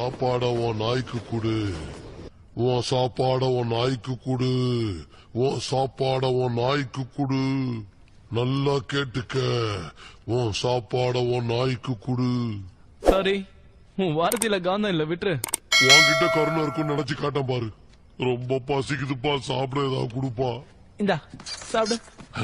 சாப்பாட உன் நாய்க்கு கொடு உன் சாப்பாட உன் நாய்க்கு கொடு உன் சாப்பாட உன் நாய்க்கு கொடு நல்லா கேட்டுக்க உன் சாப்பாட உன் நாய்க்கு கொடு சாரி உன் வார்த்தையில காந்தம் இல்ல விட்டுரு உன்கிட்ட கருணை இருக்கும்னு நினைச்சு காட்டேன் பாரு ரொம்ப பசிக்குதுப்பா சாப்பிட ஏதாவது கொடுப்பா இந்தா சாப்பிடு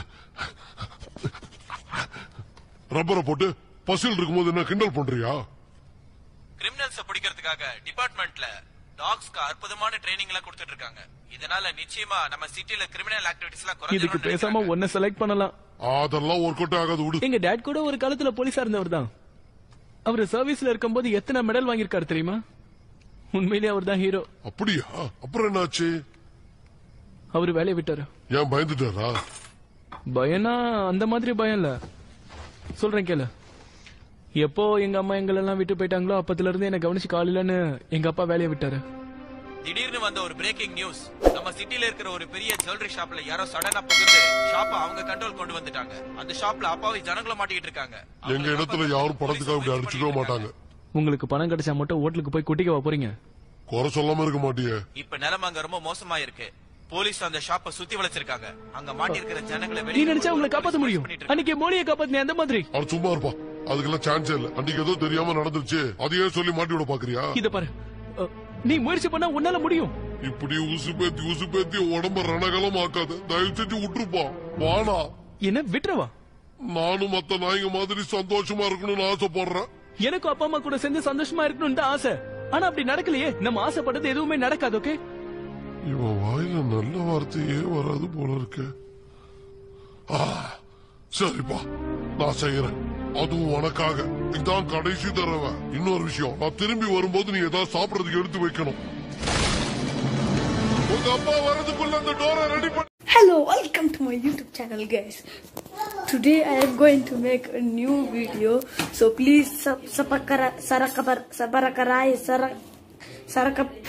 ரப்பரை போட்டு பசியில் இருக்கும்போது என்ன கிண்டல் பண்றியா கிரிமினல்ஸ பிடிக்கிறதுக்காக டிபார்ட்மெண்ட்ல டாக்ஸ்க்கு அற்புதமான ட்ரைனிங் எல்லாம் கொடுத்துட்டு இருக்காங்க இதனால நிச்சயமா நம்ம சிட்டில கிரிமினல் ஆக்டிவிட்டிஸ் எல்லாம் இதுக்கு குறைஞ்சிரும் பேசாம ஒன்ன செலக்ட் பண்ணலாம் அதெல்லாம் ஒர்க் அவுட் ஆகாது விடு எங்க டேட் கூட ஒரு காலத்துல போலீஸா இருந்தவர் தான் அவர் சர்வீஸ்ல இருக்கும்போது எத்தனை மெடல் வாங்கியிருக்காரு தெரியுமா உண்மையிலேயே அவர் தான் ஹீரோ அப்படியா அப்புறம் என்னாச்சு அவர் வேலையை விட்டாரு ஏன் பயந்துட்டாரா பயம்னா அந்த மாதிரி பயம் இல்ல சொல்றேன் கேளு எப்போ எங்க அம்மா எங்களெல்லாம் விட்டு போயிட்டாங்களோ அப்பத்துல இருந்து என்ன கவனிச்சு காலையிலன்னு எங்க அப்பா வேலையை விட்டாரு திடீர்னு வந்த ஒரு பிரேக்கிங் நியூஸ் நம்ம சிட்டில இருக்கிற ஒரு பெரிய ஜுவல்லரி ஷாப்ல யாரோ சடனா புகுந்து ஷாப்ப அவங்க கண்ட்ரோல் கொண்டு வந்துட்டாங்க அந்த ஷாப்ல அப்பாவி ஜனங்களும் மாட்டிக்கிட்டு இருக்காங்க எங்க இடத்துல யாரும் படத்துக்காக இப்படி அடிச்சுக்கவே மாட்டாங்க உங்களுக்கு பணம் கிடைச்சா மட்டும் ஹோட்டலுக்கு போய் குட்டிக்கவா போறீங்க குறை சொல்லாம இருக்க மாட்டியே இப்ப நிலைமை அங்க ரொம்ப மோசமா இருக்கு போலீஸ் அந்த ஷாப்ப சுத்தி வளைச்சிருக்காங்க அங்க மாட்டி இருக்கிற ஜனங்களை நீ வெளியே நினைச்சா உங்களை காப்பாத்த முடியும் பண்ணிட்டு இருக்காங்க. அன்னைக்கு மோடியை காப்பாத்தினே அந்த மாதிரி அவர் சும்மா இருப்பா அதுக்கெல்லாம் சான்ஸே இல்ல அன்னைக்கு ஏதோ தெரியாம நடந்துருச்சு அதையே சொல்லி மாட்டி விட பாக்குறியா இத பாரு அ, நீ முயற்சி பண்ணா உன்னால முடியும் இப்படி உசு பேத்தி உசு பேத்தி உடம்ப ரணகலம் ஆக்காத தயவு செஞ்சு விட்டுருப்பா வாடா என்ன விட்டுறவா நானும் மத்த நாய்ங்க மாதிரி சந்தோஷமா இருக்கணும்னு ஆசைப்படுறேன் எனக்கும் அப்பா அம்மா கூட சேர்ந்து சந்தோஷமா இருக்கணும்னு தான் ஆசை ஆனா அப்படி நடக்கலையே நம்ம ஆசைப்பட்டது எதுவுமே நடக்காது ஓகே இவன் வாயில நல்ல வார்த்தையே வராது போல இருக்கு ஆ, சரிப்பா நான் செய்யறேன் அதுவும் உனக்காக இதான் கடைசி தடவை இன்னொரு விஷயம் நான் திரும்பி வரும்போது நீ ஏதாவது சாப்பிடறதுக்கு எடுத்து வைக்கணும் உங்க அப்பா வர்றதுக்குள்ள அந்த டோரை ரெடி பண்ணி Hello, welcome to my YouTube channel, guys. Today I am going to make a new video, so please sub subscribe, subscribe, subscribe, subscribe,